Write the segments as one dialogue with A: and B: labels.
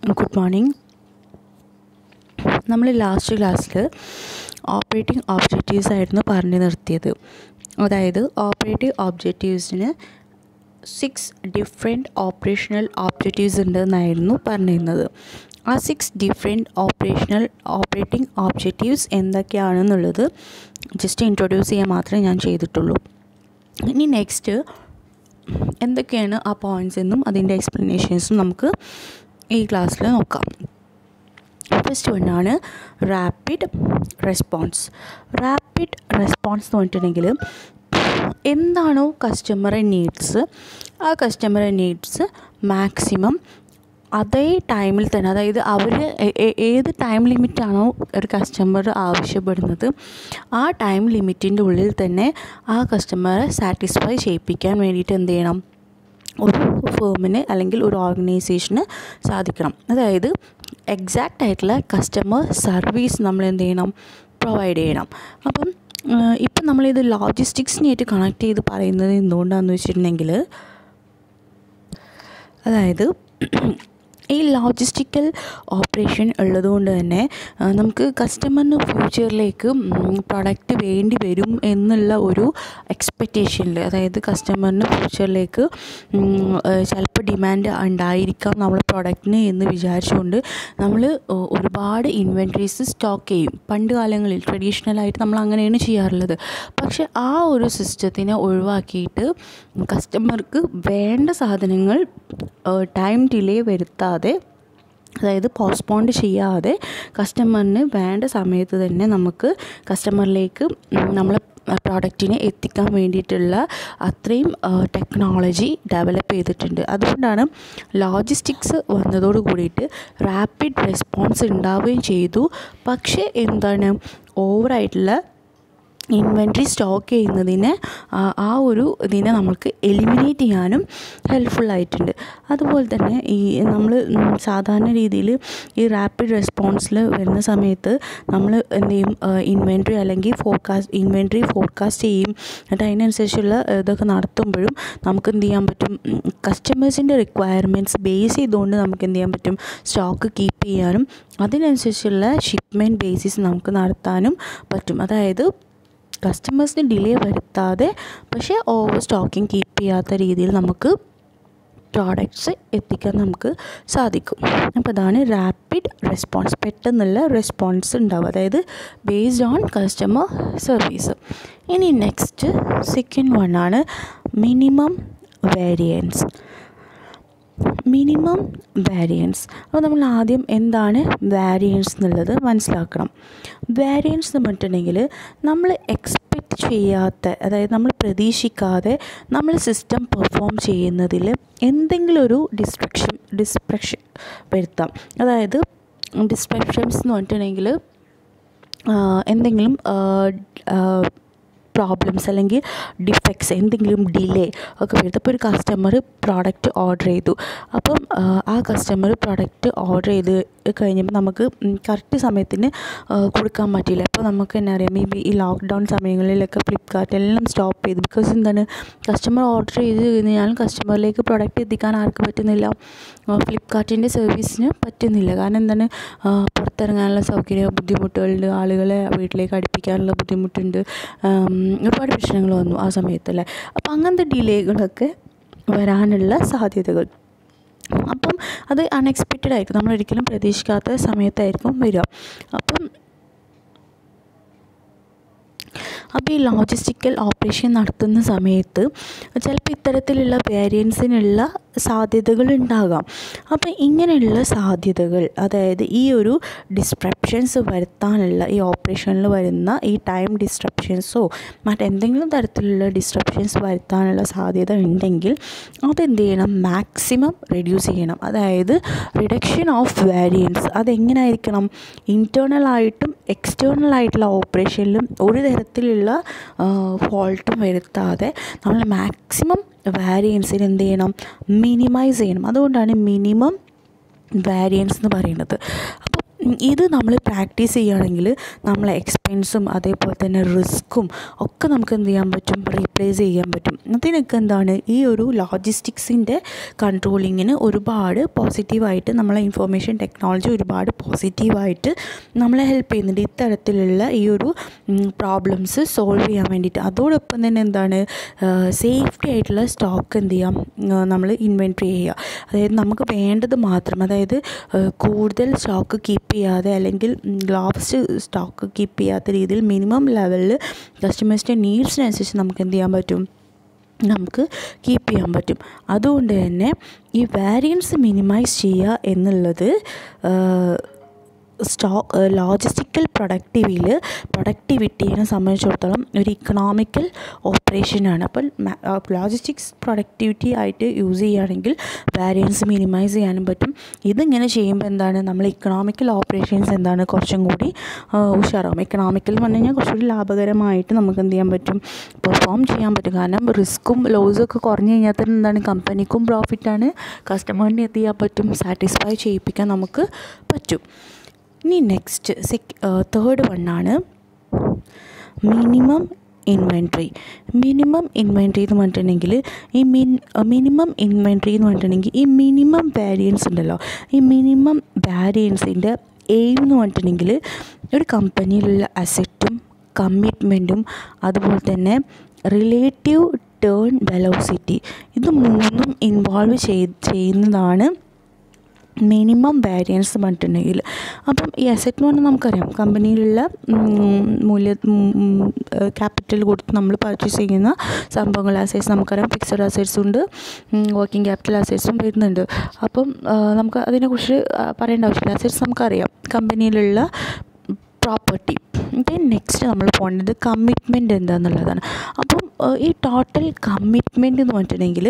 A: good morning നമ്മൾ last ക്ലാസ്സിൽ operating objectives ആയിരുന്നു പറഞ്ഞു നിർത്തിയത് അതായത് ഓപ്പറേറ്റീവ് ഒബ്ജക്റ്റീവ്സിന് സിക്സ് ഡിഫറെൻറ്റ് ഓപ്പറേഷണൽ ഒബ്ജക്റ്റീവ്സ് ഉണ്ടെന്നായിരുന്നു പറഞ്ഞിരുന്നത് ആ six different operational operating objectives എന്തൊക്കെയാണെന്നുള്ളത് ജസ്റ്റ് ഇൻട്രൊഡ്യൂസ് ചെയ്യാൻ മാത്രമേ ഞാൻ ചെയ്തിട്ടുള്ളൂ ഇനി നെക്സ്റ്റ് എന്തൊക്കെയാണ് ആ പോയിൻറ്റ്സ് എന്നും അതിൻ്റെ എക്സ്പ്ലനേഷൻസും നമുക്ക് ഈ ക്ലാസ്സിൽ നോക്കാം ഫസ്റ്റ് വണ്ണാണ് റാപ്പിഡ് റെസ്പോൺസ് റാപ്പിഡ് റെസ്പോൺസ് എന്ന് പറഞ്ഞിട്ടുണ്ടെങ്കിൽ എന്താണോ കസ്റ്റമറെ നീഡ്സ് ആ കസ്റ്റമറെ നീഡ്സ് മാക്സിമം അതേ ടൈമിൽ തന്നെ അതായത് അവർ ഏത് ടൈം ലിമിറ്റാണോ ഒരു കസ്റ്റമർ ആവശ്യപ്പെടുന്നത് ആ ടൈം ലിമിറ്റിൻ്റെ ഉള്ളിൽ തന്നെ ആ കസ്റ്റമറെ സാറ്റിസ്ഫൈ ചെയ്യിപ്പിക്കാൻ വേണ്ടിയിട്ട് എന്ത് ചെയ്യണം ഒരു ഫേമിന് അല്ലെങ്കിൽ ഒരു ഓർഗനൈസേഷന് സാധിക്കണം അതായത് എക്സാക്റ്റ് ആയിട്ടുള്ള കസ്റ്റമർ സർവീസ് നമ്മൾ എന്ത് ചെയ്യണം പ്രൊവൈഡ് ചെയ്യണം അപ്പം ഇപ്പം നമ്മളിത് ലോജിസ്റ്റിക്സിനായിട്ട് കണക്ട് ചെയ്ത് പറയുന്നത് എന്തുകൊണ്ടാണെന്ന് വെച്ചിട്ടുണ്ടെങ്കിൽ അതായത് ഈ ലോജിസ്റ്റിക്കൽ ഓപ്പറേഷൻ ഉള്ളതുകൊണ്ട് തന്നെ നമുക്ക് കസ്റ്റമറിന് ഫ്യൂച്ചറിലേക്ക് പ്രൊഡക്റ്റ് വേണ്ടി വരും എന്നുള്ള ഒരു എക്സ്പെക്റ്റേഷനിൽ അതായത് കസ്റ്റമറിന് ഫ്യൂച്ചറിലേക്ക് ചിലപ്പോൾ ഡിമാൻഡ് ഉണ്ടായിരിക്കാം നമ്മളെ പ്രൊഡക്റ്റിന് എന്ന് വിചാരിച്ചുകൊണ്ട് നമ്മൾ ഒരുപാട് ഇൻവെൻട്രീസ് സ്റ്റോക്ക് ചെയ്യും പണ്ട് കാലങ്ങളിൽ ട്രഡീഷണലായിട്ട് നമ്മൾ അങ്ങനെയാണ് ചെയ്യാറുള്ളത് പക്ഷേ ആ ഒരു സിസ്റ്റത്തിനെ ഒഴിവാക്കിയിട്ട് കസ്റ്റമർക്ക് വേണ്ട സാധനങ്ങൾ ടൈം ഡിലേ വരുത്താതെ അതായത് പോസ്റ്റ്പോണ്ട് ചെയ്യാതെ കസ്റ്റമറിന് വേണ്ട സമയത്ത് തന്നെ നമുക്ക് കസ്റ്റമറിലേക്ക് നമ്മളെ പ്രോഡക്റ്റിനെ എത്തിക്കാൻ വേണ്ടിയിട്ടുള്ള അത്രയും ടെക്നോളജി ഡെവലപ്പ് ചെയ്തിട്ടുണ്ട് അതുകൊണ്ടാണ് ലോജിസ്റ്റിക്സ് വന്നതോട് കൂടിയിട്ട് റാപ്പിഡ് റെസ്പോൺസ് ഉണ്ടാവുകയും ചെയ്തു പക്ഷേ എന്താണ് ഓവറായിട്ടുള്ള ഇൻവെൻട്രി സ്റ്റോക്ക് ചെയ്യുന്നതിന് ആ ഒരു ഇതിനെ നമുക്ക് എലിമിനേറ്റ് ചെയ്യാനും ഹെൽപ്ഫുള്ളായിട്ടുണ്ട് അതുപോലെ തന്നെ ഈ നമ്മൾ സാധാരണ രീതിയിൽ ഈ റാപ്പിഡ് റെസ്പോൺസിൽ വരുന്ന സമയത്ത് നമ്മൾ എന്ത് ചെയ്യും ഇൻവെൻട്രി അല്ലെങ്കിൽ ഫോർകാസ്റ്റ് ഇൻവെൻട്രി ഫോർകാസ്റ്റ് ചെയ്യും എന്നിട്ട് അതിനനുസരിച്ചുള്ള ഇതൊക്കെ നടത്തുമ്പോഴും നമുക്ക് എന്ത് ചെയ്യാൻ പറ്റും കസ്റ്റമേഴ്സിൻ്റെ റിക്വയർമെൻറ്റ്സ് ബേസ് ചെയ്തുകൊണ്ട് നമുക്ക് എന്ത് ചെയ്യാൻ പറ്റും സ്റ്റോക്ക് കീപ്പ് ചെയ്യാനും അതിനനുസരിച്ചുള്ള ഷിപ്മെൻറ്റ് ബേസിസ് നമുക്ക് നടത്താനും പറ്റും അതായത് കസ്റ്റമേഴ്സിന് ഡിലേ വരുത്താതെ പക്ഷേ ഓവർ സ്റ്റോക്കിംഗ് കീപ്പ് ചെയ്യാത്ത രീതിയിൽ നമുക്ക് പ്രോഡക്റ്റ്സ് എത്തിക്കാൻ നമുക്ക് സാധിക്കും അപ്പോൾ അതാണ് റാപ്പിഡ് റെസ്പോൺസ് പെട്ടെന്നുള്ള റെസ്പോൺസ് ഉണ്ടാവും അതായത് ബേസ്ഡ് ഓൺ കസ്റ്റമർ സർവീസ് ഇനി നെക്സ്റ്റ് സെക്കൻഡ് വൺ ആണ് മിനിമം വേരിയൻസ് മിനിമം വാരിയൻസ് അപ്പോൾ നമ്മൾ ആദ്യം എന്താണ് വാരിയൻസ് എന്നുള്ളത് മനസ്സിലാക്കണം വാരിയൻസ് എന്ന് പറഞ്ഞിട്ടുണ്ടെങ്കിൽ നമ്മൾ എക്സ്പെക്റ്റ് ചെയ്യാത്ത അതായത് നമ്മൾ പ്രതീക്ഷിക്കാതെ നമ്മൾ സിസ്റ്റം പെർഫോം ചെയ്യുന്നതിൽ എന്തെങ്കിലും ഒരു ഡിസ്ട്രക്ഷൻ ഡിസ്ട്രക്ഷൻ വരുത്താം അതായത് ഡിസ്ട്രക്ഷൻസ് എന്ന് പറഞ്ഞിട്ടുണ്ടെങ്കിൽ എന്തെങ്കിലും പ്രോബ്ലംസ് അല്ലെങ്കിൽ ഡിഫക്ട്സ് എന്തെങ്കിലും ഡിലേ ഒക്കെ വരുന്നത് അപ്പോൾ ഒരു കസ്റ്റമർ പ്രോഡക്റ്റ് ഓർഡർ ചെയ്തു അപ്പം ആ കസ്റ്റമർ പ്രോഡക്റ്റ് ഓർഡർ ചെയ്ത് കഴിഞ്ഞപ്പോൾ നമുക്ക് കറക്റ്റ് സമയത്തിന് കൊടുക്കാൻ പറ്റിയില്ല അപ്പോൾ നമുക്ക് തന്നെ അറിയാം മേ ബി ഈ ലോക്ക്ഡൗൺ സമയങ്ങളിലൊക്കെ ഫ്ലിപ്കാർട്ട് എല്ലാം സ്റ്റോപ്പ് ചെയ്തു ബിക്കോസ് എന്താണ് കസ്റ്റമർ ഓർഡർ ചെയ്ത് കഴിഞ്ഞാൽ കസ്റ്റമറിലേക്ക് പ്രോഡക്റ്റ് എത്തിക്കാൻ ആർക്ക് പറ്റുന്നില്ല ഫ്ലിപ്കാർട്ടിൻ്റെ സർവീസിന് പറ്റുന്നില്ല കാരണം എന്താണ് പുറത്തിറങ്ങാനുള്ള സൗകര്യ ബുദ്ധിമുട്ടുകളുണ്ട് ആളുകളെ വീട്ടിലേക്ക് അടുപ്പിക്കാനുള്ള ബുദ്ധിമുട്ടുണ്ട് ഒരുപാട് പ്രശ്നങ്ങൾ വന്നു ആ സമയത്തല്ലേ അപ്പോൾ അങ്ങനത്തെ ഡിലേകളൊക്കെ വരാനുള്ള സാധ്യതകൾ അപ്പം അത് അൺഎക്സ്പെക്റ്റഡ് ആയിരിക്കും നമ്മൾ ഒരിക്കലും പ്രതീക്ഷിക്കാത്ത സമയത്തായിരിക്കും വരിക അപ്പം അപ്പോൾ ഈ ലോജിസ്റ്റിക്കൽ ഓപ്പറേഷൻ നടത്തുന്ന സമയത്ത് ചിലപ്പോൾ ഇത്തരത്തിലുള്ള വേരിയൻസിനുള്ള സാധ്യതകൾ ഉണ്ടാകാം അപ്പോൾ ഇങ്ങനെയുള്ള സാധ്യതകൾ അതായത് ഈ ഒരു ഡിസ്ട്രപ്ഷൻസ് വരുത്താനുള്ള ഈ ഓപ്പറേഷനിൽ വരുന്ന ഈ ടൈം ഡിസ്ട്രപ്ഷൻസോ മറ്റെന്തെങ്കിലും തരത്തിലുള്ള ഡിസ്ട്രപ്ഷൻസ് വരുത്താനുള്ള സാധ്യത ഉണ്ടെങ്കിൽ അതെന്ത് ചെയ്യണം മാക്സിമം റെഡ്യൂസ് ചെയ്യണം അതായത് റിഡക്ഷൻ ഓഫ് വേരിയൻസ് അതെങ്ങനെയായിരിക്കണം ഇൻറ്റേർണലായിട്ടും എക്സ്റ്റേർണൽ ആയിട്ടുള്ള ഓപ്പറേഷനിലും ഒരു തരത്തിലുള്ള ഫോൾട്ടും വരുത്താതെ നമ്മൾ മാക്സിമം വാരിയൻസിന് എന്ത് ചെയ്യണം മിനിമൈസ് ചെയ്യണം അതുകൊണ്ടാണ് മിനിമം വാരിയൻസ് എന്ന് പറയുന്നത് അപ്പോൾ ഇത് നമ്മൾ പ്രാക്ടീസ് ചെയ്യുകയാണെങ്കിൽ നമ്മളെ എക്സ്പെക്റ്റ് എക്സ്പെൻസും അതേപോലെ തന്നെ റിസ്ക്കും ഒക്കെ നമുക്ക് എന്ത് ചെയ്യാൻ പറ്റും റീപ്ലേസ് ചെയ്യാൻ പറ്റും അതിനൊക്കെ എന്താണ് ഈ ഒരു ലോജിസ്റ്റിക്സിൻ്റെ കൺട്രോളിങ്ങിന് ഒരുപാട് പോസിറ്റീവായിട്ട് നമ്മളെ ഇൻഫർമേഷൻ ടെക്നോളജി ഒരുപാട് പോസിറ്റീവായിട്ട് നമ്മളെ ഹെൽപ്പ് ചെയ്യുന്നുണ്ട് ഇത്തരത്തിലുള്ള ഈ ഒരു പ്രോബ്ലംസ് സോൾവ് ചെയ്യാൻ വേണ്ടിയിട്ട് അതോടൊപ്പം തന്നെ എന്താണ് സേഫ്റ്റി ആയിട്ടുള്ള സ്റ്റോക്ക് എന്ത് ചെയ്യാം നമ്മൾ ഇൻവെൻട്രി ചെയ്യുക അതായത് നമുക്ക് വേണ്ടത് മാത്രം അതായത് കൂടുതൽ സ്റ്റോക്ക് കീപ്പ് ചെയ്യാതെ അല്ലെങ്കിൽ ലാസ്റ്റ് സ്റ്റോക്ക് കീപ്പ് ചെയ്യാത്ത രീതിയിൽ മിനിമം ലെവലിൽ കസ്റ്റമേഴ്സിൻ്റെ നീഡ്സിനനുസരിച്ച് നമുക്ക് എന്ത് ചെയ്യാൻ പറ്റും നമുക്ക് കീപ്പ് ചെയ്യാൻ പറ്റും അതുകൊണ്ട് തന്നെ ഈ വാരിയൻസ് മിനിമൈസ് ചെയ്യുക എന്നുള്ളത് സ്റ്റോക്ക് ലോജിസ്റ്റിക്കൽ പ്രൊഡക്റ്റിവിയിൽ പ്രൊഡക്ടിവിറ്റീനെ സംബന്ധിച്ചിടത്തോളം ഒരു ഇക്കണോമിക്കൽ ഓപ്പറേഷനാണ് അപ്പോൾ ലോജിസ്റ്റിക്സ് പ്രൊഡക്ടിവിറ്റി ആയിട്ട് യൂസ് ചെയ്യുകയാണെങ്കിൽ വാരിയൻസ് മിനിമൈസ് ചെയ്യാനും പറ്റും ഇതിങ്ങനെ ചെയ്യുമ്പോൾ എന്താണ് നമ്മൾ ഇക്കണോമിക്കൽ ഓപ്പറേഷൻസ് എന്താണ് കുറച്ചും കൂടി ഉഷാറാവും ഇക്കണോമിക്കൽ എന്ന് പറഞ്ഞു കഴിഞ്ഞാൽ കുറച്ചുകൂടി ലാഭകരമായിട്ട് നമുക്ക് എന്ത് ചെയ്യാൻ പറ്റും പെർഫോം ചെയ്യാൻ പറ്റും കാരണം റിസ്ക്കും ലോസും ഒക്കെ കുറഞ്ഞു കഴിഞ്ഞാൽ തന്നെ എന്താണ് കമ്പനിക്കും പ്രോഫിറ്റാണ് കസ്റ്റമറിനെ എന്ത് ചെയ്യാൻ പറ്റും സാറ്റിസ്ഫൈ ചെയ്യിപ്പിക്കാൻ നമുക്ക് പറ്റും ഇനി നെക്സ്റ്റ് സെക് തേർഡ് വണ്ണാണ് മിനിമം ഇൻവെൻട്രി മിനിമം ഇൻവെൻട്രി എന്ന് പറഞ്ഞിട്ടുണ്ടെങ്കിൽ ഈ മിൻ മിനിമം ഇൻവെൻട്രി എന്ന് പറഞ്ഞിട്ടുണ്ടെങ്കിൽ ഈ മിനിമം വാരിയൻസ് ഉണ്ടല്ലോ ഈ മിനിമം വാരിയൻസിൻ്റെ എയിം എന്ന് പറഞ്ഞിട്ടുണ്ടെങ്കിൽ ഒരു കമ്പനിയിലുള്ള അസറ്റും കമ്മിറ്റ്മെൻറ്റും അതുപോലെ തന്നെ റിലേറ്റീവ് ടേൺ വെലോസിറ്റി ഇത് മൂന്നും ഇൻവോൾവ് ചെയ് ചെയ്യുന്നതാണ് മിനിമം വാരിയൻസ് പറഞ്ഞിട്ടുണ്ടെങ്കിൽ അപ്പം ഈ അസറ്റ് എന്ന് പറഞ്ഞാൽ നമുക്കറിയാം കമ്പനിയിലുള്ള മൂല്യ ക്യാപിറ്റൽ കൊടുത്ത് നമ്മൾ പർച്ചേസ് ചെയ്യുന്ന സംഭവങ്ങൾ അസറ്റ്സ് നമുക്കറിയാം ഫിക്സഡ് അസറ്റ്സ് ഉണ്ട് വർക്കിംഗ് ക്യാപിറ്റൽ അസറ്റ്സും വരുന്നുണ്ട് അപ്പം നമുക്ക് അതിനെക്കുറിച്ച് പറയേണ്ട ആവശ്യമില്ല അസറ്റ്സ് നമുക്കറിയാം കമ്പനിയിലുള്ള പ്രോപ്പർട്ടി ദെൻ നെക്സ്റ്റ് നമ്മൾ പോകേണ്ടത് കമ്മിറ്റ്മെൻറ്റ് എന്താണെന്നുള്ളതാണ് അപ്പം ഈ ടോട്ടൽ കമ്മിറ്റ്മെൻറ്റ് എന്ന് പറഞ്ഞിട്ടുണ്ടെങ്കിൽ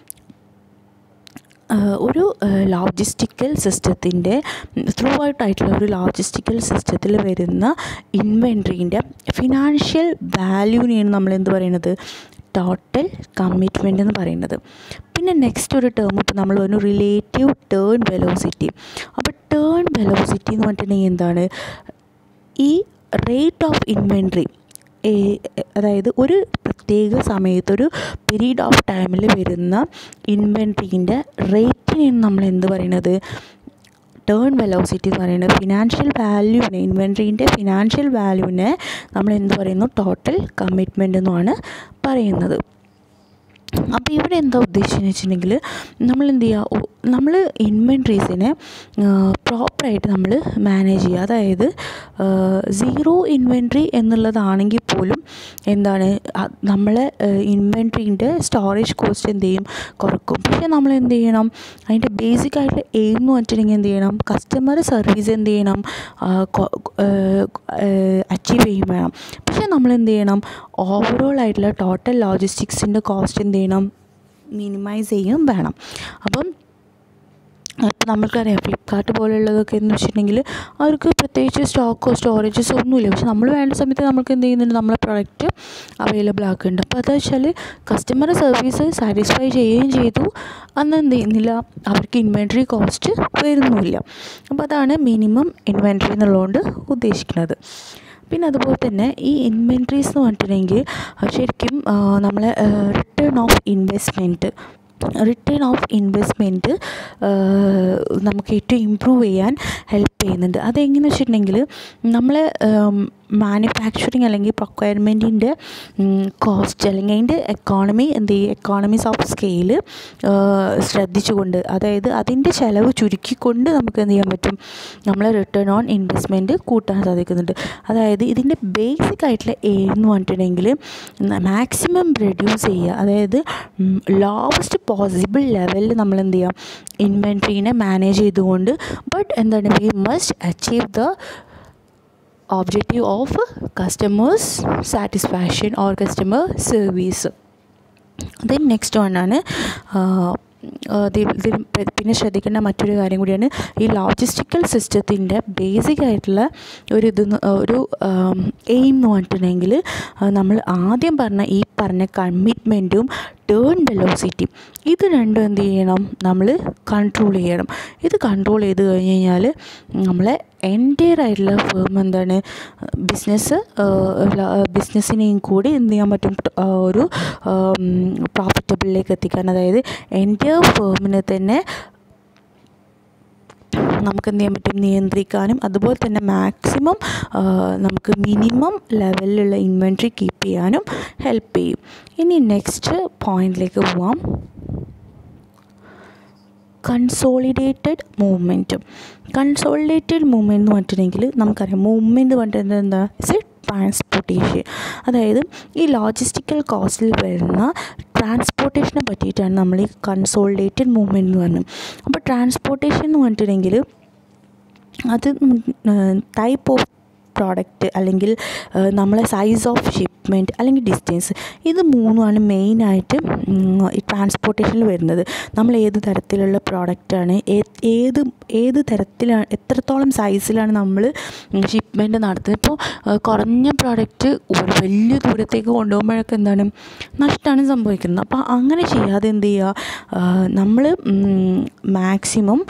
A: ഒരു ലോജിസ്റ്റിക്കൽ സിസ്റ്റത്തിൻ്റെ ത്രൂ ഔട്ടായിട്ടുള്ള ഒരു ലോജിസ്റ്റിക്കൽ സിസ്റ്റത്തിൽ വരുന്ന ഇൻവെൻട്രീൻ്റെ ഫിനാൻഷ്യൽ വാല്യൂവിനെയാണ് നമ്മൾ എന്ത് പറയുന്നത് ടോട്ടൽ കമ്മിറ്റ്മെൻ്റ് എന്ന് പറയുന്നത് പിന്നെ നെക്സ്റ്റ് ഒരു ടേം ഇപ്പോൾ നമ്മൾ പറഞ്ഞു റിലേറ്റീവ് ടേൺ വെലോസിറ്റി അപ്പോൾ ടേൺ വെലോസിറ്റി എന്ന് പറഞ്ഞിട്ടുണ്ടെങ്കിൽ എന്താണ് ഈ റേറ്റ് ഓഫ് ഇൻവെൻട്രി അതായത് ഒരു പ്രത്യേക സമയത്ത് ഒരു പീരീഡ് ഓഫ് ടൈമിൽ വരുന്ന ഇൻവെൻട്രീൻ്റെ റേറ്റിനെയാണ് നമ്മൾ എന്ത് പറയുന്നത് ടേൺ വെലോസിറ്റി എന്ന് പറയുന്നത് ഫിനാൻഷ്യൽ വാല്യൂവിനെ ഇൻവെൻട്രീൻ്റെ ഫിനാൻഷ്യൽ വാല്യൂവിനെ നമ്മൾ എന്ത് പറയുന്നു ടോട്ടൽ കമ്മിറ്റ്മെൻ്റ് എന്നുമാണ് പറയുന്നത് അപ്പോൾ ഇവിടെ എന്താ ഉദ്ദേശിച്ചതെന്ന് വെച്ചിട്ടുണ്ടെങ്കിൽ നമ്മൾ എന്ത് ചെയ്യുക നമ്മൾ ഇൻവെൻട്രീസിനെ പ്രോപ്പറായിട്ട് നമ്മൾ മാനേജ് ചെയ്യുക അതായത് സീറോ ഇൻവെൻട്രി എന്നുള്ളതാണെങ്കിൽ പോലും എന്താണ് നമ്മളെ ഇൻവെൻട്രീൻ്റെ സ്റ്റോറേജ് കോസ്റ്റ് എന്ത് ചെയ്യും കുറക്കും പക്ഷേ നമ്മൾ എന്ത് ചെയ്യണം അതിൻ്റെ ബേസിക് ആയിട്ടുള്ള എയിം എന്ന് പറഞ്ഞിട്ടുണ്ടെങ്കിൽ എന്ത് ചെയ്യണം കസ്റ്റമർ സർവീസ് എന്ത് ചെയ്യണം അച്ചീവ് ചെയ്യും വേണം പക്ഷേ നമ്മൾ എന്ത് ചെയ്യണം ഓവറോൾ ആയിട്ടുള്ള ടോട്ടൽ ലോജിസ്റ്റിക്സിൻ്റെ കോസ്റ്റ് എന്ത് ചെയ്യണം മിനിമൈസ് ചെയ്യും വേണം അപ്പം ഇപ്പം നമ്മൾക്കറിയാം ഫ്ലിപ്കാർട്ട് പോലുള്ളതൊക്കെ എന്ന് വെച്ചിട്ടുണ്ടെങ്കിൽ അവർക്ക് പ്രത്യേകിച്ച് സ്റ്റോക്കോ സ്റ്റോറേജസോ ഒന്നുമില്ല പക്ഷെ നമ്മൾ വേണ്ട സമയത്ത് നമുക്ക് എന്ത് ചെയ്യുന്നുണ്ട് നമ്മളെ പ്രൊഡക്റ്റ് അവൈലബിൾ ആക്കുന്നുണ്ട് അപ്പോൾ അതെന്ന് വെച്ചാൽ കസ്റ്റമർ സർവീസ് സാറ്റിസ്ഫൈ ചെയ്യുകയും ചെയ്തു അന്ന് എന്ത് ചെയ്യുന്നില്ല അവർക്ക് ഇൻവെൻട്രി കോസ്റ്റ് വരുന്നുമില്ല അപ്പോൾ അതാണ് മിനിമം ഇൻവെൻട്രി എന്നുള്ളതുകൊണ്ട് ഉദ്ദേശിക്കുന്നത് പിന്നെ അതുപോലെ തന്നെ ഈ ഇൻവെൻട്രീസ് എന്ന് പറഞ്ഞിട്ടുണ്ടെങ്കിൽ ശരിക്കും നമ്മളെ return of investment return of investment നമുക്ക് ഏറ്റവും ഇമ്പ്രൂവ് ചെയ്യാൻ ഹെൽപ്പ് ചെയ്യുന്നുണ്ട് അതെങ്ങനെ വെച്ചിട്ടുണ്ടെങ്കിൽ നമ്മൾ മാനുഫാക്ചറിങ് അല്ലെങ്കിൽ പ്രൊക്വയർമെൻറ്റിൻ്റെ കോസ്റ്റ് അല്ലെങ്കിൽ അതിൻ്റെ എക്കോണമി എന്ത് ചെയ്യും എക്കോണമീസ് ഓഫ് സ്കെയിൽ ശ്രദ്ധിച്ചുകൊണ്ട് അതായത് അതിൻ്റെ ചിലവ് ചുരുക്കിക്കൊണ്ട് നമുക്ക് എന്ത് ചെയ്യാൻ പറ്റും നമ്മൾ റിട്ടേൺ ഓൺ ഇൻവെസ്റ്റ്മെൻറ്റ് കൂട്ടാൻ സാധിക്കുന്നുണ്ട് അതായത് ഇതിൻ്റെ ബേസിക് ആയിട്ടുള്ള എയിം എന്ന് പറഞ്ഞിട്ടുണ്ടെങ്കിൽ മാക്സിമം റെഡ്യൂസ് ചെയ്യുക അതായത് ലോവസ്റ്റ് പോസിബിൾ ലെവലിൽ നമ്മൾ എന്ത് ചെയ്യാം ഇൻവെൻട്രീനെ മാനേജ് ചെയ്തുകൊണ്ട് ബട്ട് എന്താണ് we must achieve the objective of customers satisfaction or customer service then next വണ്ണാണ് ഇതിൽ പിന്നെ ശ്രദ്ധിക്കേണ്ട മറ്റൊരു കാര്യം കൂടിയാണ് ഈ ലോജിസ്റ്റിക്കൽ സിസ്റ്റത്തിൻ്റെ ബേസിക് ആയിട്ടുള്ള ഒരു ഇത് ഒരു എയിം എന്ന് പറഞ്ഞിട്ടുണ്ടെങ്കിൽ നമ്മൾ ആദ്യം പറഞ്ഞ ഈ പറഞ്ഞ കമ്മിറ്റ്മെൻറ്റും ടേൺ വെലോസിറ്റി ഇത് രണ്ടും എന്ത് ചെയ്യണം നമ്മൾ കൺട്രോൾ ചെയ്യണം ഇത് കൺട്രോൾ ചെയ്ത് കഴിഞ്ഞ് കഴിഞ്ഞാൽ നമ്മളെ എൻറ്റയർ ആയിട്ടുള്ള ഫേം എന്താണ് ബിസിനസ് ബിസിനസ്സിനെയും കൂടി എന്ത് ചെയ്യാൻ പറ്റും ആ ഒരു പ്രോഫിറ്റബിളിലേക്ക് എത്തിക്കാൻ അതായത് എൻറ്റയർ ഫേമിനെ തന്നെ നമുക്ക് എന്ത് ചെയ്യാൻ പറ്റും നിയന്ത്രിക്കാനും അതുപോലെ തന്നെ മാക്സിമം നമുക്ക് മിനിമം ലെവലിലുള്ള ഇൻവെൻട്രി കീപ്പ് ചെയ്യാനും ഹെൽപ്പ് ചെയ്യും ഇനി നെക്സ്റ്റ് പോയിന്റിലേക്ക് പോവാം കൺസോളിഡേറ്റഡ് മൂവ്മെൻറ്റും കൺസോളിഡേറ്റഡ് മൂവ്മെൻറ്റ് എന്ന് പറഞ്ഞിട്ടുണ്ടെങ്കിൽ നമുക്കറിയാം മൂവ്മെൻറ്റ് പറഞ്ഞിട്ട് എന്താ ഇറ്റ്സ് എ ട്രാൻസ്പോർട്ടേഷൻ അതായത് ഈ ലോജിസ്റ്റിക്കൽ കോസ്റ്റിൽ വരുന്ന ട്രാൻസ്പോർട്ടേഷനെ പറ്റിയിട്ടാണ് നമ്മൾ ഈ കൺസോളിഡേറ്റഡ് മൂവ്മെൻറ്റ് എന്ന് പറഞ്ഞത് അപ്പോൾ ട്രാൻസ്പോർട്ടേഷൻ എന്ന് പറഞ്ഞിട്ടുണ്ടെങ്കിൽ അത് ടൈപ്പ് ഓഫ് പ്രോഡക്റ്റ് അല്ലെങ്കിൽ നമ്മളെ സൈസ് ഓഫ് ഷിപ്മെൻറ്റ് അല്ലെങ്കിൽ ഡിസ്റ്റൻസ് ഇത് മൂന്നുമാണ് മെയിനായിട്ട് ഈ ട്രാൻസ്പോർട്ടേഷനിൽ വരുന്നത് നമ്മൾ ഏത് തരത്തിലുള്ള പ്രോഡക്റ്റാണ് ഏത് ഏത് തരത്തിലാണ് എത്രത്തോളം സൈസിലാണ് നമ്മൾ ഷിപ്മെൻറ്റ് നടത്തുന്നത് ഇപ്പോൾ കുറഞ്ഞ പ്രോഡക്റ്റ് ഒരു വലിയ ദൂരത്തേക്ക് കൊണ്ടുപോകുമ്പോഴൊക്കെ എന്താണ് നഷ്ടമാണ് സംഭവിക്കുന്നത് അപ്പോൾ അങ്ങനെ ചെയ്യാതെ എന്ത് ചെയ്യുക നമ്മൾ മാക്സിമം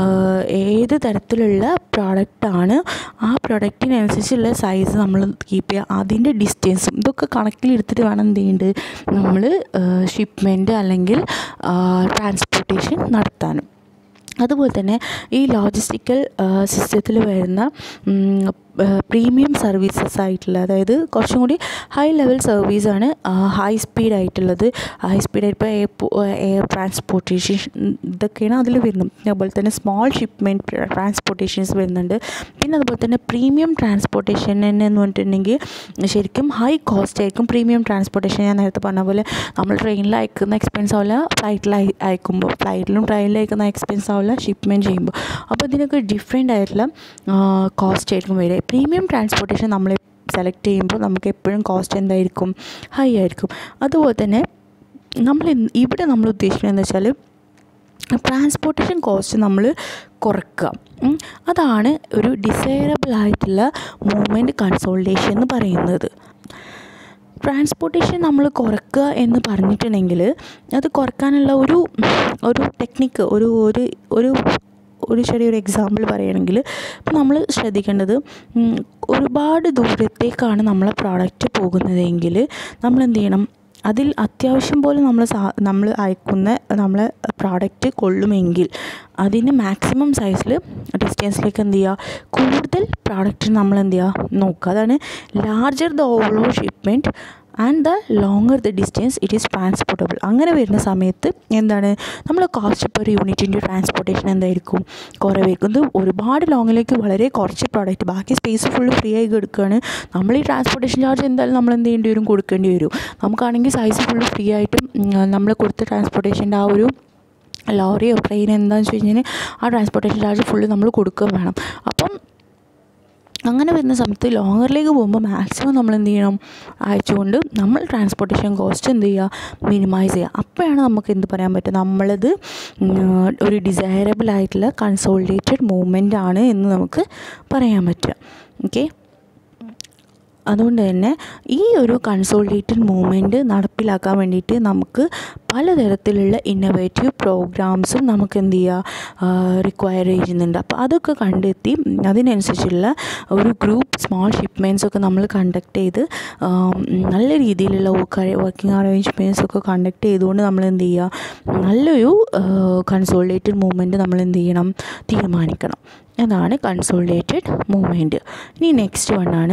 A: ഏത് തരത്തിലുള്ള പ്രോഡക്റ്റാണ് ആ പ്രൊഡക്റ്റിനനുസരിച്ചുള്ള സൈസ് നമ്മൾ കീപ്പ് ചെയ്യുക അതിൻ്റെ ഡിസ്റ്റൻസും ഇതൊക്കെ കണക്കിലെടുത്തിട്ട് വേണം എന്ത് ചെയ്യേണ്ടത് നമ്മൾ ഷിപ്മെൻറ്റ് അല്ലെങ്കിൽ ട്രാൻസ്പോർട്ടേഷൻ നടത്താനും അതുപോലെ തന്നെ ഈ ലോജിസ്റ്റിക്കൽ സിസ്റ്റത്തിൽ വരുന്ന പ്രീമിയം സർവീസസ് ആയിട്ടുള്ള അതായത് കുറച്ചും കൂടി ഹൈ ലെവൽ സർവീസാണ് ഹൈ സ്പീഡ് ആയിട്ടുള്ളത് ഹൈ സ്പീഡ് ഇപ്പോൾ എയർ ട്രാൻസ്പോർട്ടേഷൻ ഇതൊക്കെയാണ് അതിൽ വരുന്നത് അതുപോലെ തന്നെ സ്മോൾ ഷിപ്മെൻറ്റ് ട്രാൻസ്പോർട്ടേഷൻസ് വരുന്നുണ്ട് പിന്നെ അതുപോലെ തന്നെ പ്രീമിയം ട്രാൻസ്പോർട്ടേഷൻ എന്ന് പറഞ്ഞിട്ടുണ്ടെങ്കിൽ ശരിക്കും ഹൈ കോസ്റ്റ് ആയിരിക്കും പ്രീമിയം ട്രാൻസ്പോർട്ടേഷൻ ഞാൻ നേരത്തെ പറഞ്ഞ പോലെ നമ്മൾ ട്രെയിനിൽ അയക്കുന്ന എക്സ്പെൻസ് ആവില്ല ഫ്ലൈറ്റിൽ അയക്കുമ്പോൾ ഫ്ലൈറ്റിലും ട്രെയിനിലും അയക്കുന്ന എക്സ്പെൻസ് ആവില്ല ഷിപ്മെൻറ്റ് ചെയ്യുമ്പോൾ അപ്പോൾ ഇതിനൊക്കെ ഡിഫറെൻ്റ് ആയിട്ടുള്ള കോസ്റ്റ് ആയിരിക്കും വരിക പ്രീമിയം ട്രാൻസ്പോർട്ടേഷൻ നമ്മൾ സെലക്ട് ചെയ്യുമ്പോൾ നമുക്ക് എപ്പോഴും കോസ്റ്റ് എന്തായിരിക്കും ഹൈ ആയിരിക്കും അതുപോലെ തന്നെ നമ്മൾ ഇവിടെ നമ്മൾ ഉദ്ദേശിക്കുന്നത് എന്താ വെച്ചാൽ ട്രാൻസ്പോർട്ടേഷൻ കോസ്റ്റ് നമ്മൾ കുറക്കുക അതാണ് ഒരു ഡിസൈറബിൾ ആയിട്ടുള്ള മൂവ്മെൻറ്റ് കൺസോൾട്ടേഷൻ എന്ന് പറയുന്നത് ട്രാൻസ്പോർട്ടേഷൻ നമ്മൾ കുറക്കുക എന്ന് പറഞ്ഞിട്ടുണ്ടെങ്കിൽ അത് കുറക്കാനുള്ള ഒരു ഒരു ടെക്നിക്ക് ഒരു ഒരു ഒരു ഒരു ചെറിയൊരു എക്സാമ്പിൾ പറയുകയാണെങ്കിൽ ഇപ്പോൾ നമ്മൾ ശ്രദ്ധിക്കേണ്ടത് ഒരുപാട് ദൂരത്തേക്കാണ് നമ്മളെ പ്രോഡക്റ്റ് പോകുന്നതെങ്കിൽ നമ്മൾ എന്ത് ചെയ്യണം അതിൽ അത്യാവശ്യം പോലെ നമ്മൾ സാ നമ്മൾ അയക്കുന്ന നമ്മളെ പ്രോഡക്റ്റ് കൊള്ളുമെങ്കിൽ അതിന് മാക്സിമം സൈസിൽ ഡിസ്റ്റൻസിലേക്ക് എന്ത് ചെയ്യുക കൂടുതൽ പ്രോഡക്റ്റ് നമ്മൾ എന്ത് ചെയ്യുക നോക്കുക അതാണ് larger the overall shipment and the longer the distance it is transportable അങ്ങനെ വരുന്ന സമയത്ത് എന്താണ് നമ്മൾ കോസ്റ്റ് പെർ യൂണിറ്റിൻ്റെ ട്രാൻസ്പോർട്ടേഷൻ എന്തായിരിക്കും കുറവായിരിക്കും ഇത് ഒരുപാട് ലോങ്ങിലേക്ക് വളരെ കുറച്ച് പ്രോഡക്റ്റ് ബാക്കി സ്പേസ് ഫുള്ള് ഫ്രീ ആയി എടുക്കുകയാണ് നമ്മൾ ഈ ട്രാൻസ്പോർട്ടേഷൻ ചാർജ് എന്തായാലും നമ്മൾ എന്ത് ചെയ്യേണ്ടി വരും കൊടുക്കേണ്ടി വരും നമുക്കാണെങ്കിൽ സൈസ് ഫുള്ള് ഫ്രീ ആയിട്ടും നമ്മൾ കൊടുത്ത ട്രാൻസ്പോർട്ടേഷൻ്റെ ആ ഒരു ലോറിയോ ട്രെയിൻ എന്താണെന്ന് വെച്ച് കഴിഞ്ഞാൽ ആ ട്രാൻസ്പോർട്ടേഷൻ ചാർജ് ഫുള്ള് നമ്മൾ കൊടുക്കുകയും വേണം അപ്പം അങ്ങനെ വരുന്ന സമയത്ത് ലോങ്ങറിലേക്ക് പോകുമ്പോൾ മാക്സിമം നമ്മൾ എന്ത് ചെയ്യണം അയച്ചുകൊണ്ട് നമ്മൾ ട്രാൻസ്പോർട്ടേഷൻ കോസ്റ്റ് എന്ത് ചെയ്യുക മിനിമൈസ് ചെയ്യുക അപ്പോഴാണ് നമുക്ക് എന്ത് പറയാൻ പറ്റുക നമ്മളത് ഒരു ഡിസൈറബിൾ ആയിട്ടുള്ള കൺസോൾട്ടേറ്റഡ് മൂവ്മെൻ്റ് ആണ് എന്ന് നമുക്ക് പറയാൻ പറ്റുക ഓക്കെ അതുകൊണ്ട് തന്നെ ഈ ഒരു കൺസോൾട്ടേറ്റഡ് മൂവ്മെൻറ്റ് നടപ്പിലാക്കാൻ വേണ്ടിയിട്ട് നമുക്ക് പലതരത്തിലുള്ള ഇന്നോവേറ്റീവ് പ്രോഗ്രാംസും നമുക്ക് എന്ത് ചെയ്യുക റിക്വയർ ചെയ്യുന്നുണ്ട് അപ്പോൾ അതൊക്കെ കണ്ടെത്തി അതിനനുസരിച്ചുള്ള ഒരു ഗ്രൂപ്പ് സ്മോൾ ഷിപ്മെൻറ്റ്സ് ഒക്കെ നമ്മൾ കണ്ടക്ട് ചെയ്ത് നല്ല രീതിയിലുള്ള വർക്കിംഗ് അറേഞ്ച്മെൻറ്റ്സ് ഒക്കെ കണ്ടക്ട് ചെയ്തുകൊണ്ട് നമ്മൾ എന്ത് ചെയ്യുക നല്ലൊരു കൺസോൾട്ടേറ്റഡ് മൂവ്മെൻറ്റ് നമ്മൾ എന്ത് ചെയ്യണം തീരുമാനിക്കണം അതാണ് കൺസോൾട്ടേറ്റഡ് മൂവ്മെൻറ്റ് ഇനി നെക്സ്റ്റ് വണ്ണാണ്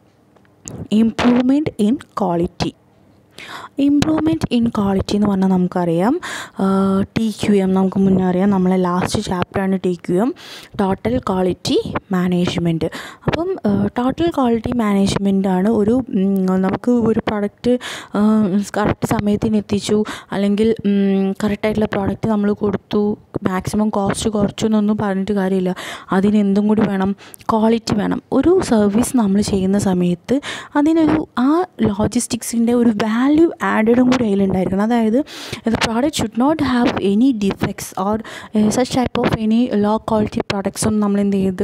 A: improvement in quality improvement in quality എന്ന് പറഞ്ഞാൽ നമുക്കറിയാം ടി ക്യു എം നമുക്ക് മുന്നേ അറിയാം നമ്മളെ ലാസ്റ്റ് ചാപ്റ്ററാണ് T Q M total quality management അപ്പം ടോട്ടൽ ക്വാളിറ്റി മാനേജ്മെൻ്റ് ആണ് ഒരു നമുക്ക് ഒരു പ്രൊഡക്റ്റ് കറക്റ്റ് സമയത്തിന് എത്തിച്ചു അല്ലെങ്കിൽ കറക്റ്റായിട്ടുള്ള പ്രോഡക്റ്റ് നമ്മൾ കൊടുത്തു മാക്സിമം കോസ്റ്റ് കുറച്ചു എന്നൊന്നും പറഞ്ഞിട്ട് കാര്യമില്ല അതിന് എന്തും കൂടി വേണം ക്വാളിറ്റി വേണം ഒരു സർവീസ് നമ്മൾ ചെയ്യുന്ന സമയത്ത് അതിനൊരു ആ ലോജിസ്റ്റിക്സിൻ്റെ ഒരു വാല്യൂ ആഡഡും കൂടി അതിലുണ്ടായിരിക്കണം അതായത് the product should not have any defects or such type of any low quality പ്രോഡക്ട്സും നമ്മൾ എന്ത് ചെയ്ത്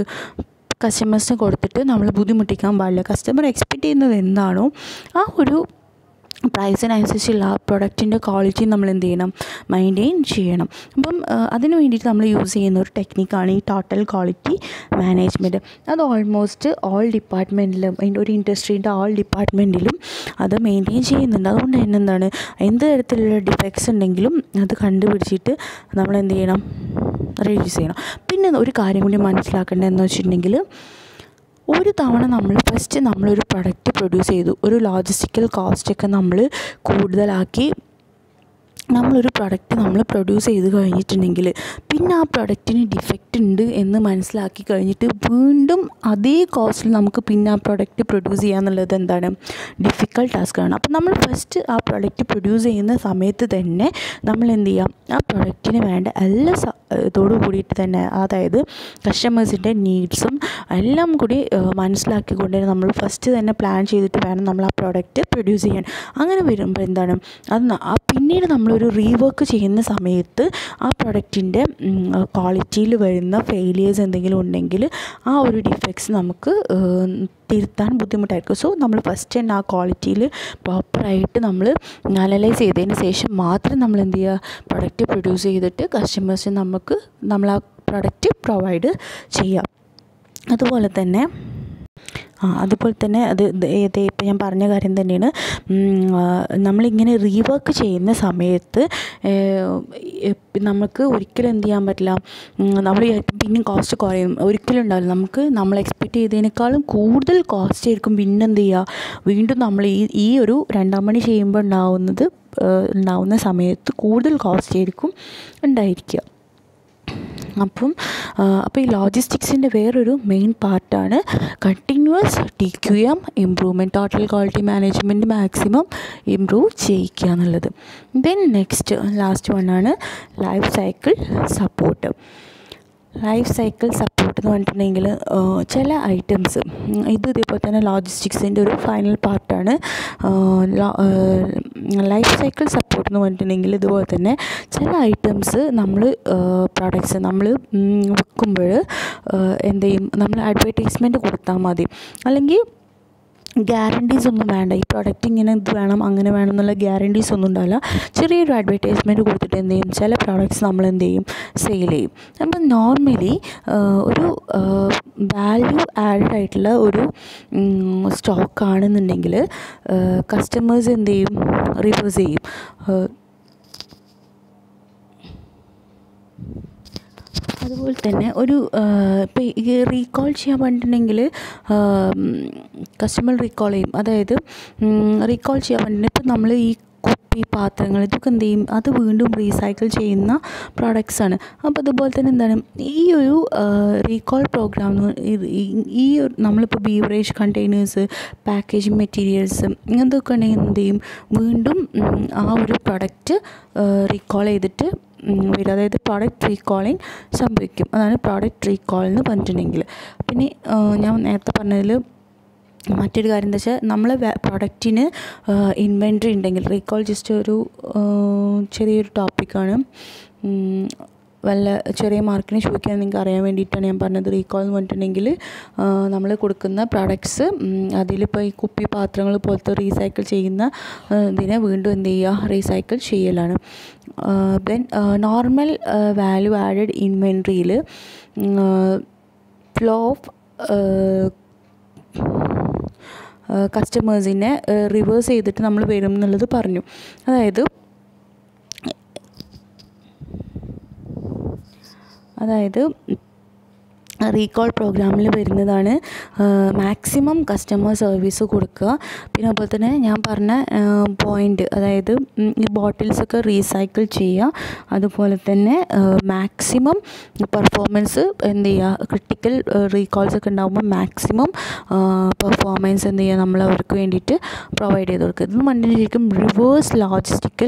A: കസ്റ്റമേഴ്സിന് കൊടുത്തിട്ട് നമ്മൾ ബുദ്ധിമുട്ടിക്കാൻ പാടില്ല കസ്റ്റമർ എക്സ്പെക്റ്റ് ചെയ്യുന്നത് എന്താണോ ആ ഒരു പ്രൈസിനനുസരിച്ചുള്ള ആ പ്രൊഡക്റ്റിൻ്റെ ക്വാളിറ്റി നമ്മൾ എന്ത് ചെയ്യണം മെയിൻറ്റെയിൻ ചെയ്യണം അപ്പം അതിന് വേണ്ടിയിട്ട് നമ്മൾ യൂസ് ചെയ്യുന്ന ഒരു ടെക്നിക്കാണ് ഈ ടോട്ടൽ ക്വാളിറ്റി മാനേജ്മെൻറ്റ് അത് ഓൾമോസ്റ്റ് ഓൾ ഡിപ്പാർട്ട്മെൻറ്റിലും അതിൻ്റെ ഒരു ഇൻഡസ്ട്രീൻ്റെ ഓൾ ഡിപ്പാർട്ട്മെൻറ്റിലും അത് മെയിൻറ്റെയിൻ ചെയ്യുന്നുണ്ട് അതുകൊണ്ട് തന്നെ എന്താണ് എന്ത് തരത്തിലുള്ള ഡിഫക്ട്സ് ഉണ്ടെങ്കിലും അത് കണ്ടുപിടിച്ചിട്ട് നമ്മൾ എന്ത് ചെയ്യണം റെഡ്യൂസ് ചെയ്യണം പിന്നെ ഒരു കാര്യം കൂടി മനസ്സിലാക്കേണ്ടത് എന്ന് വെച്ചിട്ടുണ്ടെങ്കിൽ ഒരു തവണ നമ്മൾ ഫസ്റ്റ് നമ്മളൊരു പ്രൊഡക്റ്റ് പ്രൊഡ്യൂസ് ചെയ്തു ഒരു ലോജിസ്റ്റിക്കൽ കോസ്റ്റൊക്കെ നമ്മൾ കൂടുതലാക്കി നമ്മളൊരു പ്രൊഡക്റ്റ് നമ്മൾ പ്രൊഡ്യൂസ് ചെയ്ത് കഴിഞ്ഞിട്ടുണ്ടെങ്കിൽ പിന്നെ ആ പ്രൊഡക്റ്റിന് ഡിഫക്റ്റ് ഉണ്ട് എന്ന് മനസ്സിലാക്കി കഴിഞ്ഞിട്ട് വീണ്ടും അതേ കോസ്റ്റിൽ നമുക്ക് പിന്നെ ആ പ്രൊഡക്റ്റ് പ്രൊഡ്യൂസ് ചെയ്യുക എന്നുള്ളത് എന്താണ് ഡിഫിക്കൽട്ട് ടാസ്ക്കാണ് അപ്പോൾ നമ്മൾ ഫസ്റ്റ് ആ പ്രൊഡക്റ്റ് പ്രൊഡ്യൂസ് ചെയ്യുന്ന സമയത്ത് തന്നെ നമ്മൾ എന്ത് ചെയ്യാം ആ പ്രൊഡക്റ്റിന് വേണ്ട എല്ലാ സ ഇതോടു കൂടിയിട്ട് തന്നെ അതായത് കസ്റ്റമേഴ്സിൻ്റെ നീഡ്സും എല്ലാം കൂടി മനസ്സിലാക്കിക്കൊണ്ട് നമ്മൾ ഫസ്റ്റ് തന്നെ പ്ലാൻ ചെയ്തിട്ട് വേണം നമ്മൾ ആ പ്രൊഡക്റ്റ് പ്രൊഡ്യൂസ് ചെയ്യാൻ അങ്ങനെ വരുമ്പോൾ എന്താണ് അത് ആ പിന്നീട് നമ്മളൊരു റീവർക്ക് ചെയ്യുന്ന സമയത്ത് ആ പ്രൊഡക്റ്റിൻ്റെ ക്വാളിറ്റിയിൽ വരുന്ന ഫെയിലിയേഴ്സ് എന്തെങ്കിലും ഉണ്ടെങ്കിൽ ആ ഒരു ഡിഫക്ട്സ് നമുക്ക് തിരുത്താൻ ബുദ്ധിമുട്ടായിരിക്കും സോ നമ്മൾ ഫസ്റ്റ് തന്നെ ആ ക്വാളിറ്റിയിൽ പ്രോപ്പറായിട്ട് നമ്മൾ അനലൈസ് ചെയ്തതിന് ശേഷം മാത്രം നമ്മൾ എന്ത് ചെയ്യുക പ്രൊഡക്റ്റ് പ്രൊഡ്യൂസ് ചെയ്തിട്ട് കസ്റ്റമേഴ്സിന് നമുക്ക് നമ്മൾ ആ പ്രൊഡക്റ്റ് പ്രൊവൈഡ് ചെയ്യാം അതുപോലെ തന്നെ ആ അതുപോലെ തന്നെ അത് ഇത് ഇപ്പം ഞാൻ പറഞ്ഞ കാര്യം തന്നെയാണ് നമ്മളിങ്ങനെ റീവർക്ക് ചെയ്യുന്ന സമയത്ത് നമുക്ക് ഒരിക്കലും എന്ത് ചെയ്യാൻ പറ്റില്ല നമ്മൾ പിന്നെയും കോസ്റ്റ് കുറയും ഒരിക്കലും ഉണ്ടാവില്ല നമുക്ക് നമ്മൾ എക്സ്പെക്റ്റ് ചെയ്തതിനേക്കാളും കൂടുതൽ കോസ്റ്റ് ആയിരിക്കും പിന്നെ എന്ത് ചെയ്യുക വീണ്ടും നമ്മൾ ഈ ഈ ഒരു രണ്ടാം പണി ചെയ്യുമ്പോൾ ഉണ്ടാവുന്നത് ഉണ്ടാവുന്ന സമയത്ത് കൂടുതൽ കോസ്റ്റ് ആയിരിക്കും ഉണ്ടായിരിക്കുക അപ്പം അപ്പോൾ ഈ ലോജിസ്റ്റിക്സിൻ്റെ വേറൊരു മെയിൻ പാർട്ടാണ് continuous T Q M improvement total quality management maximum improve ചെയ്യിക്കുക എന്നുള്ളത് ദെൻ നെക്സ്റ്റ് ലാസ്റ്റ് വണ്ണാണ് life cycle support life cycle support എന്ന് പറഞ്ഞിട്ടുണ്ടെങ്കിൽ ചില ഐറ്റംസ് ഇത് ഇതേപോലെ തന്നെ ലോജിസ്റ്റിക്സിൻ്റെ ഒരു ഫൈനൽ പാർട്ടാണ് ലൈഫ് സൈക്കിൾ സപ്പോർട്ട് എന്ന് പറഞ്ഞിട്ടുണ്ടെങ്കിൽ ഇതുപോലെ തന്നെ ചില ഐറ്റംസ് നമ്മൾ പ്രോഡക്ട്സ് നമ്മൾ വിൽക്കുമ്പോൾ എന്ത് ചെയ്യും നമ്മൾ അഡ്വർടൈസ്മെൻറ്റ് കൊടുത്താൽ മതി അല്ലെങ്കിൽ ഗ്യാരണ്ടീസ് ഒന്നും വേണ്ട ഈ പ്രൊഡക്റ്റ് ഇങ്ങനെ ഇത് വേണം അങ്ങനെ വേണം എന്നുള്ള ഗ്യാരണ്ടീസ് ഒന്നും ഉണ്ടാവില്ല ചെറിയൊരു അഡ്വർടൈസ്മെൻറ്റ് കൊടുത്തിട്ട് എന്ത് ചെയ്യും ചില പ്രോഡക്റ്റ്സ് നമ്മൾ എന്ത് ചെയ്യും സെയിൽ ചെയ്യും അപ്പം നോർമലി ഒരു വാല്യൂ ആഡഡ് ആയിട്ടുള്ള ഒരു സ്റ്റോക്ക് ആണെന്നുണ്ടെങ്കിൽ കസ്റ്റമേഴ്സ് എന്ത് ചെയ്യും റിവേഴ്സ് ചെയ്യും അതുപോലെ തന്നെ ഒരു ഇപ്പോൾ ഈ റീകോൾ ചെയ്യാൻ പറഞ്ഞിട്ടുണ്ടെങ്കിൽ കസ്റ്റമർ റീകോൾ ചെയ്യും അതായത് റീകോൾ ചെയ്യാൻ പറഞ്ഞിട്ടുണ്ടെങ്കിൽ ഇപ്പോൾ നമ്മൾ ഈ കുപ്പി പാത്രങ്ങൾ ഇതൊക്കെ എന്ത് ചെയ്യും അത് വീണ്ടും റീസൈക്കിൾ ചെയ്യുന്ന പ്രോഡക്റ്റ്സ് ആണ് അപ്പോൾ അതുപോലെ തന്നെ എന്താണ് ഈ ഒരു റീകോൾ പ്രോഗ്രാം ഈ നമ്മളിപ്പോൾ ബീവറേജ് കണ്ടെയ്നേഴ്സ് പാക്കേജിങ് മെറ്റീരിയൽസ് ഇങ്ങനത്തൊക്കെ ഉണ്ടെങ്കിൽ എന്ത് ചെയ്യും വീണ്ടും ആ ഒരു പ്രൊഡക്റ്റ് റീകോൾ ചെയ്തിട്ട് വരും അതായത് പ്രോഡക്റ്റ് റീകോളിങ് സംഭവിക്കും അതാണ് പ്രോഡക്റ്റ് റീകോൾ എന്ന് പറഞ്ഞിട്ടുണ്ടെങ്കിൽ പിന്നെ ഞാൻ നേരത്തെ പറഞ്ഞതിൽ മറ്റൊരു കാര്യം എന്താ വെച്ചാൽ നമ്മൾ പ്രൊഡക്റ്റിന് ഇൻവെൻട്രി ഉണ്ടെങ്കിൽ റീകോൾ ജസ്റ്റ് ഒരു ചെറിയൊരു ടോപ്പിക്കാണ് വല്ല ചെറിയ മാർക്കിന് ചോദിക്കാൻ നിങ്ങൾക്ക് അറിയാൻ വേണ്ടിയിട്ടാണ് ഞാൻ പറഞ്ഞത് റീകോൾ എന്ന് പറഞ്ഞിട്ടുണ്ടെങ്കിൽ നമ്മൾ കൊടുക്കുന്ന പ്രോഡക്ട്സ് അതിലിപ്പോൾ ഈ കുപ്പി പാത്രങ്ങൾ പോലത്തെ റീസൈക്കിൾ ചെയ്യുന്ന ഇതിനെ വീണ്ടും എന്ത് ചെയ്യുക റീസൈക്കിൾ ചെയ്യലാണ് ദെൻ നോർമൽ വാല്യൂ ആഡഡ് ഇൻവെൻട്രിയിൽ ഫ്ലോ ഓഫ് കസ്റ്റമേഴ്സിനെ റിവേഴ്സ് ചെയ്തിട്ട് നമ്മൾ വരും എന്നുള്ളത് പറഞ്ഞു അതായത് അതായത് റീകോൾ പ്രോഗ്രാമിൽ വരുന്നതാണ് മാക്സിമം കസ്റ്റമർ സർവീസ് കൊടുക്കുക പിന്നെ അതുപോലെ തന്നെ ഞാൻ പറഞ്ഞ പോയിൻ്റ് അതായത് ഈ ബോട്ടിൽസൊക്കെ റീസൈക്കിൾ ചെയ്യുക അതുപോലെ തന്നെ മാക്സിമം പെർഫോമൻസ് എന്ത് ചെയ്യുക ക്രിട്ടിക്കൽ റീകോൾസ് ഒക്കെ ഉണ്ടാകുമ്പോൾ മാക്സിമം പെർഫോമൻസ് എന്ത് ചെയ്യുക നമ്മൾ അവർക്ക് വേണ്ടിയിട്ട് പ്രൊവൈഡ് ചെയ്ത് കൊടുക്കുക ഇതെന്ന് പറഞ്ഞാൽ ശരിക്കും റിവേഴ്സ് ലോജിസ്റ്റിക്കൽ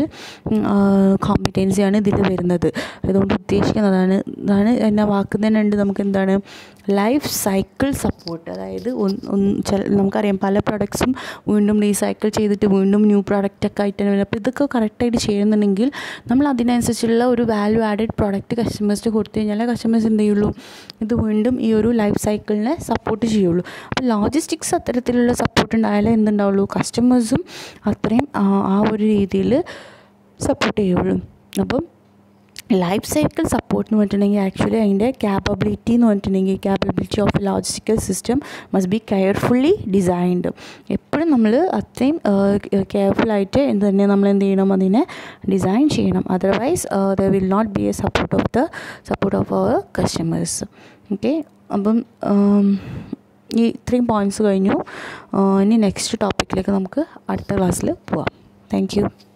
A: കോമ്പിറ്റൻസിയാണ് ഇതിൽ വരുന്നത് അതുകൊണ്ട് ഉദ്ദേശിക്കുന്നതാണ് ഇതാണ് എന്നെ വാക്ക് തന്നെ ഉണ്ട് നമുക്ക് എന്താണ് ലൈഫ് സൈക്കിൾ സപ്പോർട്ട് അതായത് ചില നമുക്കറിയാം പല പ്രൊഡക്ട്സും വീണ്ടും റീസൈക്കിൾ ചെയ്തിട്ട് വീണ്ടും ന്യൂ പ്രൊഡക്റ്റൊക്കെ ആയിട്ടാണ് വരുന്നത് അപ്പോൾ ഇതൊക്കെ കറക്റ്റായിട്ട് ചെയ്യുന്നുണ്ടെങ്കിൽ നമ്മൾ അതിനനുസരിച്ചുള്ള ഒരു വാല്യൂ ആഡഡ് പ്രോഡക്റ്റ് കസ്റ്റമേഴ്സിന് കൊടുത്തു കഴിഞ്ഞാൽ കസ്റ്റമേഴ്സ് എന്ത് ചെയ്യുള്ളൂ ഇത് വീണ്ടും ഈ ഒരു ലൈഫ് സൈക്കിളിനെ സപ്പോർട്ട് ചെയ്യുള്ളൂ അപ്പോൾ ലോജിസ്റ്റിക്സ് അത്തരത്തിലുള്ള സപ്പോർട്ട് ഉണ്ടായാലേ എന്തുണ്ടാവുള്ളൂ കസ്റ്റമേഴ്സും അത്രയും ആ ഒരു രീതിയിൽ സപ്പോർട്ട് ചെയ്യുള്ളൂ അപ്പം ലൈഫ് സൈക്കിൾ സപ്പോർട്ട് എന്ന് പറഞ്ഞിട്ടുണ്ടെങ്കിൽ ആക്ച്വലി അതിൻ്റെ ക്യാപ്പബിലിറ്റി എന്ന് പറഞ്ഞിട്ടുണ്ടെങ്കിൽ capability of logistical system must be carefully designed എപ്പോഴും നമ്മൾ അത്രയും കെയർഫുള്ളായിട്ട് എന്ത് തന്നെ നമ്മൾ എന്ത് ചെയ്യണം അതിനെ ഡിസൈൻ ചെയ്യണം otherwise the will not be a support of the support of our customers okay അപ്പം ഈ ഇത്രയും പോയിൻറ്റ്സ് കഴിഞ്ഞു ഇനി നെക്സ്റ്റ് ടോപ്പിക്കിലേക്ക് നമുക്ക് അടുത്ത ക്ലാസ്സിൽ പോവാം താങ്ക് യു